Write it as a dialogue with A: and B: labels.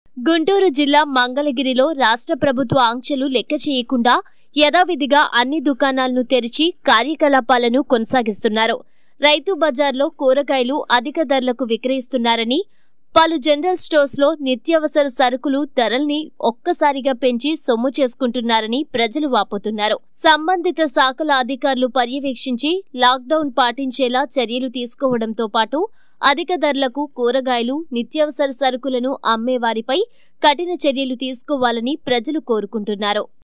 A: గుంటూరు జిల్లా మంగళగిరిలో రాష్ట్ర ప్రభుత్వ ఆంక్షలు లెక్క చేయకుండా యథావిధిగా అన్ని దుకాణాలను తెరిచి కార్యకలాపాలను కొనసాగిస్తున్నారు రైతు బజార్లో కూరగాయలు అధిక ధరలకు విక్రయిస్తున్నారని పలు జనరల్ స్టోర్స్ లో నిత్యావసర సరుకులు ధరల్ని ఒక్కసారిగా పెంచి సొమ్ము చేసుకుంటున్నారని ప్రజలు వాపోతున్నారు సంబంధిత శాఖల అధికారులు పర్యవేక్షించి లాక్డౌన్ పాటించేలా చర్యలు తీసుకోవడంతో పాటు అధిక ధరలకు కూరగాయలు నిత్యావసర సరుకులను అమ్మే వారిపై కఠిన చర్యలు తీసుకోవాలని ప్రజలు కోరుకుంటున్నారు